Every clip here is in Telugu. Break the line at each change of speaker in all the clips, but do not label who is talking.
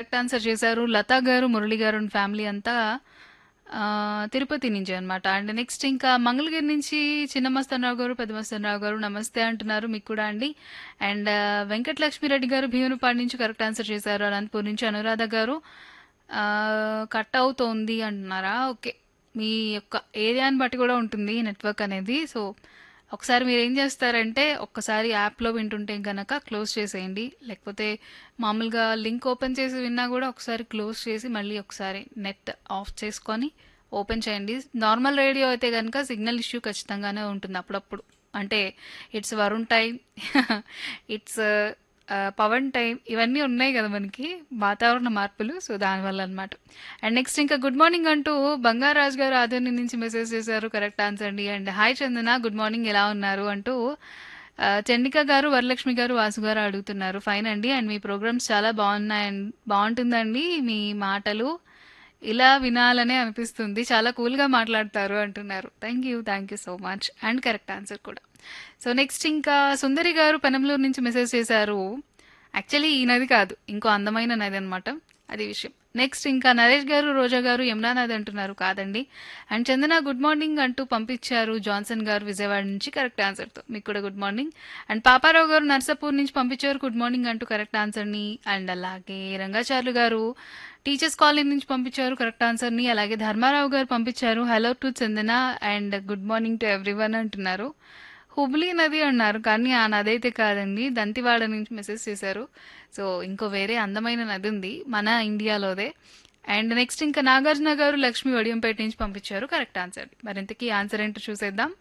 కరెక్ట్ ఆన్సర్ చేశారు లతా గారు మురళి గారు అండ్ ఫ్యామిలీ అంతా ఆ, తిరుపతి నుంచి అనమాట అండ్ నెక్స్ట్ ఇంకా మంగళగిరి నుంచి చిన్న మస్తనరావు గారు పెద్ద మస్తనరావు గారు నమస్తే అంటున్నారు మీకు కూడా అండి అండ్ వెంకటలక్ష్మిరెడ్డి గారు భీమునిపాడు నుంచి కరెక్ట్ ఆన్సర్ చేశారు అనంతపూర్ నుంచి అనురాధ గారు ఆ, కట్ అవుతోంది అంటున్నారా ఓకే మీ యొక్క ఏరియాని బట్టి కూడా ఉంటుంది నెట్వర్క్ అనేది సో ఒకసారి మీరు ఏం చేస్తారంటే ఒక్కసారి యాప్లో వింటుంటే కనుక క్లోజ్ చేసేయండి లేకపోతే మామూలుగా లింక్ ఓపెన్ చేసి విన్నా కూడా ఒకసారి క్లోజ్ చేసి మళ్ళీ ఒకసారి నెట్ ఆఫ్ చేసుకొని ఓపెన్ చేయండి నార్మల్ రేడియో అయితే కనుక సిగ్నల్ ఇష్యూ ఖచ్చితంగానే ఉంటుంది అప్పుడప్పుడు అంటే it's Varun time it's Pavan time ఇవన్నీ ఉన్నాయి కదా మనకి వాతావరణ మార్పులు సో దానివల్ల అనమాట అండ్ నెక్స్ట్ ఇంకా గుడ్ మార్నింగ్ అంటూ బంగారాజ్ గారు ఆదర్ని నుంచి మెసేజ్ చేశారు కరెక్ట్ ఆన్సర్ అండి and hi Chandana good morning ఎలా ఉన్నారు అంటూ ఆ, చండిక గారు వరలక్ష్మి గారు వాసు గారు అడుగుతున్నారు ఫైన్ అండి అండ్ మీ ప్రోగ్రామ్స్ చాలా బాగున్నాయండి బాగుంటుందండి మీ మాటలు ఇలా వినాలనే అనిపిస్తుంది చాలా కూల్గా మాట్లాడతారు అంటున్నారు thank you thank you so much and correct answer కూడా సో నెక్స్ట్ ఇంకా సుందరి గారు పెనంలూరు నుంచి మెసేజ్ చేశారు యాక్చువల్లీ ఈ నది కాదు ఇంకో అందమైన నది అనమాట అది విషయం నెక్స్ట్ ఇంకా నరేష్ గారు రోజా గారు యమునా నది అంటున్నారు కాదండి అండ్ చందన గుడ్ మార్నింగ్ అంటూ పంపించారు జాన్సన్ గారు విజయవాడ నుంచి కరెక్ట్ ఆన్సర్తో మీకు కూడా గుడ్ మార్నింగ్ అండ్ పాపారావు గారు నర్సాపూర్ నుంచి పంపించారు గుడ్ మార్నింగ్ అంటూ కరెక్ట్ ఆన్సర్ని అండ్ అలాగే రంగాచార్లు గారు టీచర్స్ కాలనీ నుంచి పంపించారు కరెక్ట్ ఆన్సర్ని అలాగే ధర్మారావు గారు పంపించారు hello to Chandana and good morning to everyone అంటున్నారు హుబ్లీ నది అన్నారు కానీ ఆ నది అయితే కాదండి దంతివాడ నుంచి మెసేజ్ చేశారు సో ఇంకో వేరే అందమైన నది ఉంది మన ఇండియాలోదే అండ్ నెక్స్ట్ ఇంకా నాగార్జున గారు లక్ష్మి వడియంపేట నుంచి పంపించారు కరెక్ట్ ఆన్సర్ మరింతకీ ఆన్సర్ ఏంటో చూసేద్దాం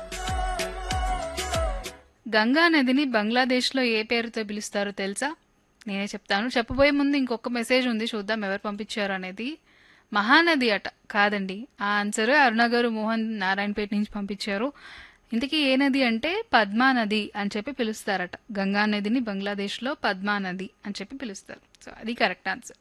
గంగా నదిని బంగ్లాదేశ్లో ఏ పేరుతో పిలుస్తారో తెలుసా నేనే చెప్తాను చెప్పబోయే ముందు ఇంకొక మెసేజ్ ఉంది చూద్దాం ఎవరు పంపించారు అనేది మహానది అట కాదండి ఆ ఆన్సర్ అరుణ గారు మోహన్ నారాయణపేట నుంచి పంపించారు ఇంతకీ ఏ నది అంటే పద్మా నది అని చెప్పి పిలుస్తారట గంగా నదిని బంగ్లాదేశ్లో పద్మా నది అని చెప్పి పిలుస్తారు సో అది కరెక్ట్ ఆన్సర్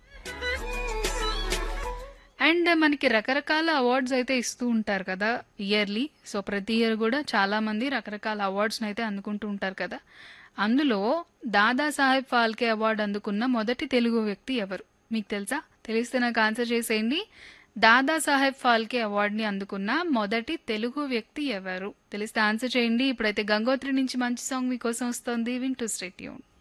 అండ్ మనకి రకరకాల అవార్డ్స్ అయితే ఇస్తూ ఉంటారు కదా ఇయర్లీ సో ప్రతి ఇయర్ కూడా చాలా మంది రకరకాల అవార్డ్స్ని అయితే అందుకుంటూ ఉంటారు కదా అందులో దాదాసాహెబ్ ఫాల్కే అవార్డు అందుకున్న మొదటి తెలుగు వ్యక్తి ఎవరు మీకు తెలుసా తెలిస్తే నాకు ఆన్సర్ చేసేయండి దాదాసాహెబ్ ఫాల్కే అవార్డుని అందుకున్న మొదటి తెలుగు వ్యక్తి ఎవరు తెలిస్తే ఆన్సర్ చేయండి ఇప్పుడైతే గంగోత్రి నుంచి మంచి సాంగ్ మీకోసం వస్తుంది వింటూ స్టేట్యూన్